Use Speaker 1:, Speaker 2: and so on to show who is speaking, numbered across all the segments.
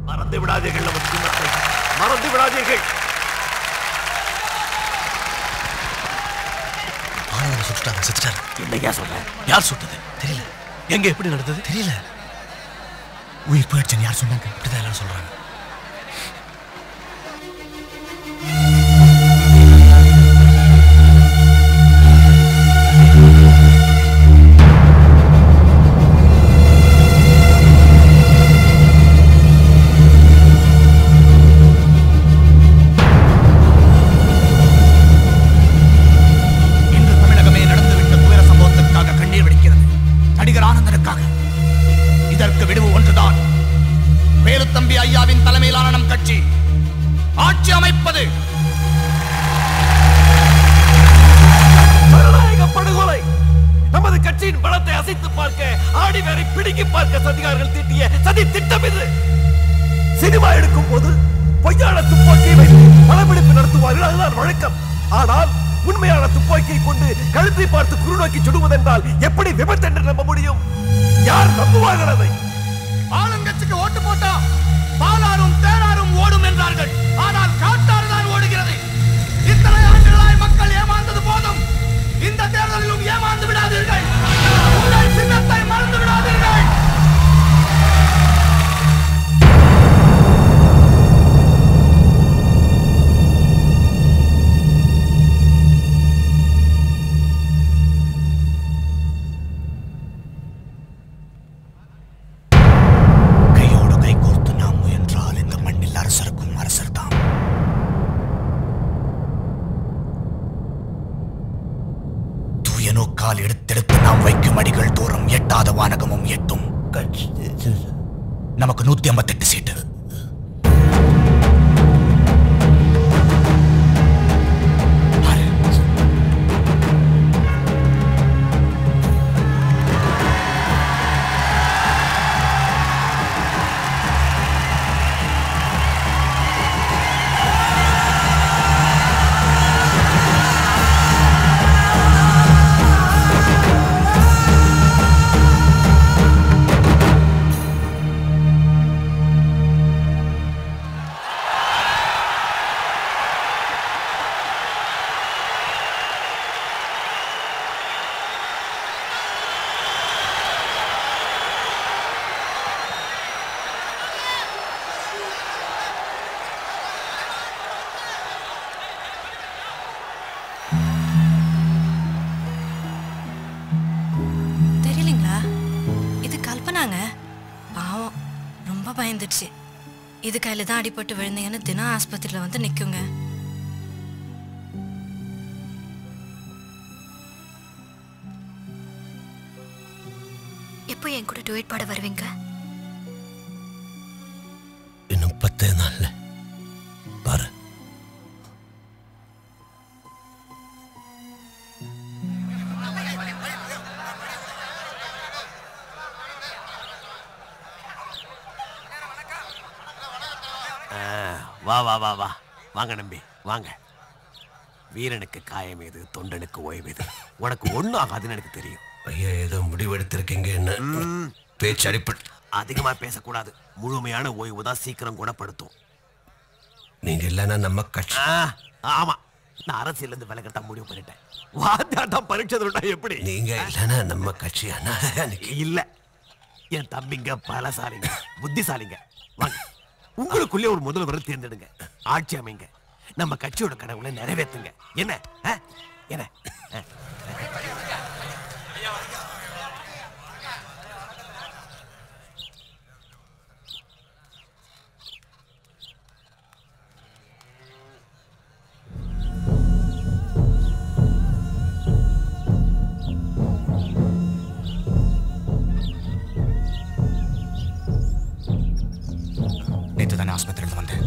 Speaker 1: மறந்து விடாதீர்கள் நமது சின்னத்தை மறந்து விடாதீர்கள்
Speaker 2: ஆனவனை சுட்டுட்டாங்க செத்துட்டாரு
Speaker 1: என்னையா சொல்ற
Speaker 2: யார் சுட்டது தெரியல
Speaker 1: எங்க எப்படி நடந்தது
Speaker 2: தெரியல உயிர் போயிடுச்சுன்னு யார் சொன்னாங்க இப்படிதான் எல்லாரும் சொல்றாங்க
Speaker 3: இன்று தமிழகமே நடந்துவிட்ட துயர சம்பவத்திற்காக கண்ணீர் வெடிக்கிறது நடிகர் ஆனந்தனுக்காக இதற்கு விடுவு ஒன்றுதான் வேலுத்தம்பி ஐயாவின் தலைமையிலான நம் கட்சி ஆட்சி அமைப்பது
Speaker 1: ஜனநாயக படுகொலை நமது கட்சியின் பலத்தை அசைத்து பார்க்க ஆடி வேரை பிடுங்கி பார்க்க சதிகாரர்கள் தீட்டிய சதி திட்டம் இது சினிமா எடுக்கும் போது பொய்யான துப்பாக்கியை வைத்து படப்பிடிப்பு நடத்துவார்கள் அதுதான் வழக்கம் ஆனால் உண்மையான துப்பாக்கியை கொண்டு கழுத்தை பார்த்து குறுநோக்கி சுடுவதென்றால் எப்படி விபத்து என்று நம்ப முடியும் யார் நம்புவார்கள் அதை
Speaker 3: ஆளுங்கட்சிக்கு ஓட்டு போட்டா பாலாரும் தேராரும் ஓடும் என்றார்கள் ஆனால் காட்டாறு தான் ஓடுகிறது இத்தனை ஆண்டுகளாய் மக்கள் ஏமாந்தது போதும் இந்த தேர்தலிலும் ஏமாந்து விடாதீர்கள் உங்கள் சின்னத்தை மறந்து விடாதீர்கள்
Speaker 2: கையோடு கை கோர்த்து நாம் முயன்றால் இந்த மண்ணில் அரசருக்கும் அரசர் தாம் தூய நோக்கால் எடுத்தெடுத்து நாம் வைக்கும் அடிகள் தூரம் எட்டாத வானகமும் எட்டும் நமக்கு நூத்தி ஐம்பத்தெட்டு சீட்டு பாரு.
Speaker 4: தெரியலீங்களா இது கல்பனாங்க பாவம் ரொம்ப பயந்துடுச்சு இது கையில தான் அடிபட்டு விழுந்தீங்கன்னு தினம் ஆஸ்பத்திரியில வந்து நிக்குங்க
Speaker 5: எப்போ என் கூட டுவேட் பாட வருவீங்க
Speaker 2: இன்னும் பத்தே நாள்ல பாரு
Speaker 1: வா வா வா வா வாங்க நம்பி வாங்க வீரனுக்கு காயம் எது தொண்டனுக்கு ஓய்வு எது உனக்கு ஒண்ணும் ஆகாதுன்னு எனக்கு தெரியும்
Speaker 2: ஐயா ஏதோ முடிவெடுத்திருக்கீங்க என்ன பேச்சு அடிப்பட்டு
Speaker 1: அதிகமா பேசக்கூடாது முழுமையான ஓய்வு தான் சீக்கிரம் குணப்படுத்தும்
Speaker 2: நீங்க இல்லைன்னா நம்ம கட்சி
Speaker 1: ஆ, ஆமா நான் அரசியல இருந்து விலகட்டா முடிவு பண்ணிட்டேன் வாத்தியாட்டம் பரீட்சை எப்படி
Speaker 2: நீங்க இல்லைன்னா நம்ம கட்சி அண்ணா
Speaker 1: இல்ல என் தம்பிங்க பலசாலிங்க புத்திசாலிங்க வாங்க உங்களுக்குள்ளே ஒரு முதல்வரை தேர்ந்தெடுங்க ஆட்சி அமைங்க நம்ம கட்சியோட கனவுகளை நிறைவேத்துங்க என்ன ஆ? என்ன ஆ?
Speaker 2: நேற்று தானே ஆஸ்பத்திரியில் வந்தேன்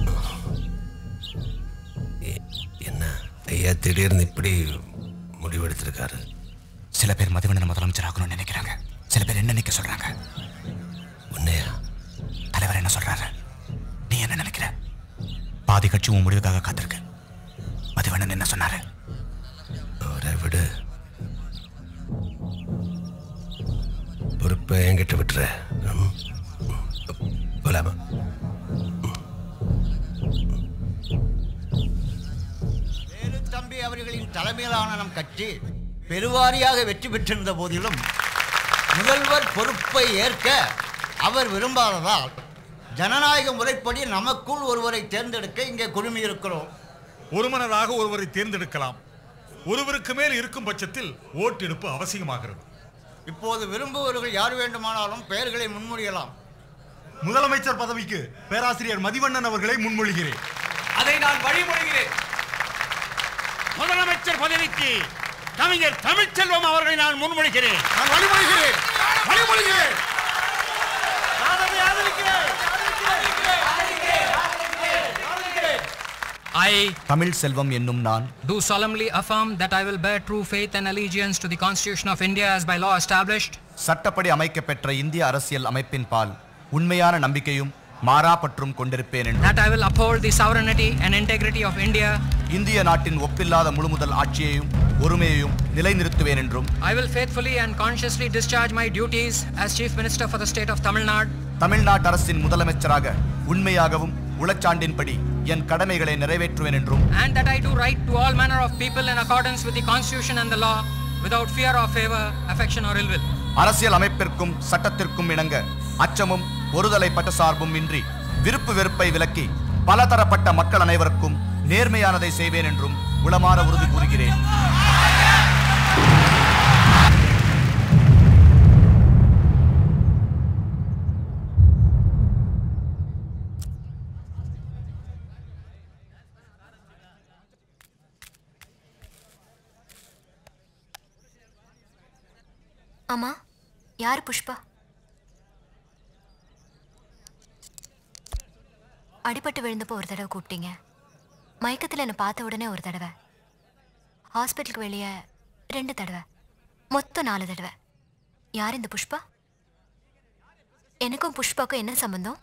Speaker 2: என்ன ஐயா திடீர்னு இப்படி முடிவெடுத்திருக்காரு சில பேர் மதிவண்ணன் முதலமைச்சர் ஆகணும்னு நினைக்கிறாங்க சில பேர் என்ன நினைக்க சொல்றாங்க உன்னையா தலைவர் என்ன சொல்றாரு நீ என்ன நினைக்கிற பாதி கட்சி உன் முடிவுக்காக காத்திருக்கு மதிவண்ணன் என்ன சொன்னாரு அவரை விடு பொறுப்பை என்கிட்ட விட்டுற ம். போலாமா
Speaker 5: தலைமையிலான நம் கட்சி பெருவாரியாக வெற்றி பெற்றிருந்த போதிலும் முதல்வர் பொறுப்பை ஏற்க அவர் விரும்பாததால் ஜனநாயக முறைப்படி நமக்குள் ஒருவரை தேர்ந்தெடுக்க இங்கே குழுமியிருக்கிறோம்
Speaker 6: ஒருமனதாக ஒருவரை தேர்ந்தெடுக்கலாம் ஒருவருக்கு மேல் இருக்கும் பட்சத்தில் ஓட்டெடுப்பு அவசியமாகிறது
Speaker 5: இப்போது விரும்புபவர்கள் யார் வேண்டுமானாலும் பெயர்களை முன்மொழியலாம்
Speaker 6: முதலமைச்சர் பதவிக்கு பேராசிரியர் மதிவண்ணன் அவர்களை முன்மொழிகிறேன்
Speaker 3: அதை நான் வழிமொழிகிறேன் முதலமைச்சர் பதவிக்கு கவிஞர் தமிழ்ச்செல்வம் அவர்களை நான் முன்மொழிகிறேன்
Speaker 6: நான் வழிமொழிகிறேன் வழிமொழிகிறேன்
Speaker 7: I
Speaker 2: தமிழ் செல்வம் என்னும் நான்
Speaker 7: do solemnly affirm that I will bear true faith and allegiance to the Constitution of India as by law established,
Speaker 2: சட்டப்படி அமைக்கப்பெற்ற இந்திய அரசியல் அமைப்பின் பால் உண்மையான நம்பிக்கையும் மாறாப்பற்றும் கொண்டிருப்பேன் என்று
Speaker 7: that I will uphold the sovereignty and integrity of India,
Speaker 2: இந்திய நாட்டின் ஒப்பில்லாத முழுமுதல் ஆட்சியையும் ஒருமையையும் நிலைநிறுத்துவேன் என்றும்
Speaker 7: I will faithfully and consciously discharge my duties as Chief Minister for the state of Tamil Nadu,
Speaker 2: தமிழ்நாட்டு அரசின் முதலமைச்சராக உண்மையாகவும் உளச்சாண்டின்படி என் கடமைகளை நிறைவேற்றுவேன் என்றும்
Speaker 7: and that I do right to all manner of people in accordance with the Constitution and the law, without fear or favor, affection or ill will.
Speaker 2: அரசியல் அமைப்பிற்கும் சட்டத்திற்கும் இணங்க அச்சமும் ஒருதலை பட்டசார்பும் இன்றி விருப்பு வெறுப்பை விலக்கி பலதரப்பட்ட மக்கள் அனைவருக்கும் நேர்மையானதை செய்வேன் என்றும் உளமாற உறுதி கூறுகிறேன்
Speaker 8: ஆமா யார் புஷ்பா அடிபட்டு விழுந்தப்போ ஒரு தடவை கூப்பிட்டீங்க மயக்கத்தில் என்னை பார்த்த உடனே ஒரு தடவை ஹாஸ்பிட்டலுக்கு வெளியே ரெண்டு தடவை மொத்தம் நாலு தடவை யார் இந்த புஷ்பா எனக்கும் புஷ்பாக்கும் என்ன சம்பந்தம்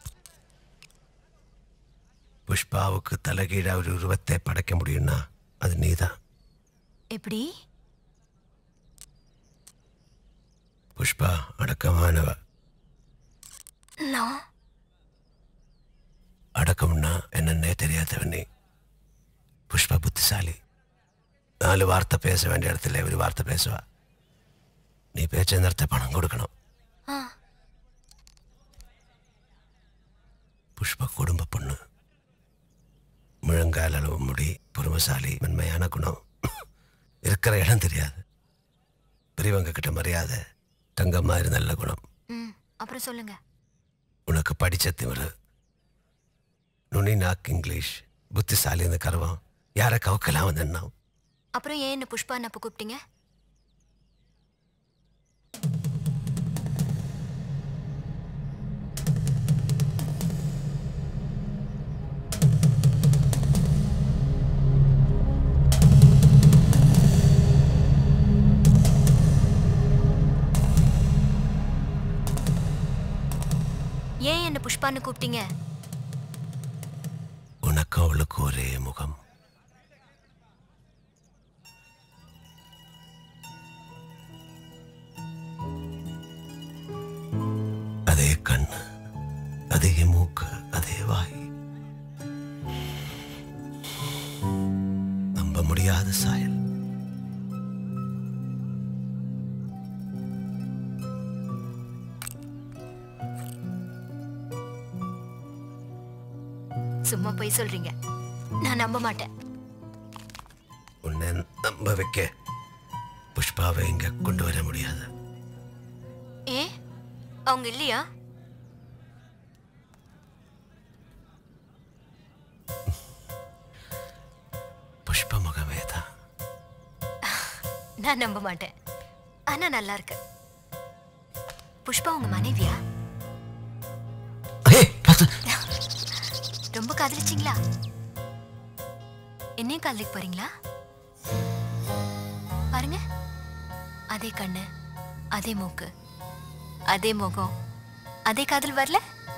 Speaker 1: புஷ்பாவுக்கு தலைகீழா ஒரு உருவத்தை படைக்க முடியும்னா அது நீதான்
Speaker 8: எப்படி
Speaker 1: புஷ்பா அடக்கமானவ
Speaker 8: நான்
Speaker 1: அடக்கம்னா என்னன்னே தெரியாதவ நீ புஷ்பா புத்திசாலி நாலு வார்த்தை பேச வேண்டிய இடத்துல ஒரு வார்த்தை பேசுவா நீ பேச்ச நேரத்தை பணம் கொடுக்கணும்
Speaker 8: ஆ
Speaker 1: புஷ்பா குடும்ப பொண்ணு முழங்கால் அளவு முடி பொறுமைசாலி மென்மையான குணம் இருக்கிற இடம் தெரியாது பெரியவங்க கிட்ட மரியாதை தங்கம் மாதிரி நல்ல குணம்
Speaker 8: ம் அப்புறம் சொல்லுங்க
Speaker 1: உனக்கு படிச்ச திமிரு நுனி நாக்கு இங்கிலீஷ் புத்திசாலி இந்த கருவம் யாரை கவுக்கலாம் வந்து
Speaker 8: அப்புறம் ஏன் என்ன புஷ்பான்னு அப்போ கூப்பிட்டீங்க ஏன் என்ன புஷ்பான்னு கூப்பிட்டீங்க
Speaker 1: உனக்கு அவளுக்கு ஒரே முகம் அதே கண் அதே மூக்கு அதே வாய் நம்ப முடியாத சாயல்
Speaker 8: சும்மா போய் சொல்றீங்க நான் நம்ப மாட்டேன்
Speaker 1: உன்னை நம்ப வைக்க புஷ்பாவை இங்க கொண்டு வர முடியாது
Speaker 8: ஏ அவங்க இல்லையா
Speaker 1: புஷ்ப முகமே தான்
Speaker 8: நான் நம்ப மாட்டேன் ஆனா நல்லா இருக்கு புஷ்பா உங்க மனைவியா ரொம்ப காதலிச்சிங்களா என்னையும் காதலிக்க போறீங்களா பாருங்க அதே கண்ணு அதே மூக்கு அதே முகம் அதே காதல் வரல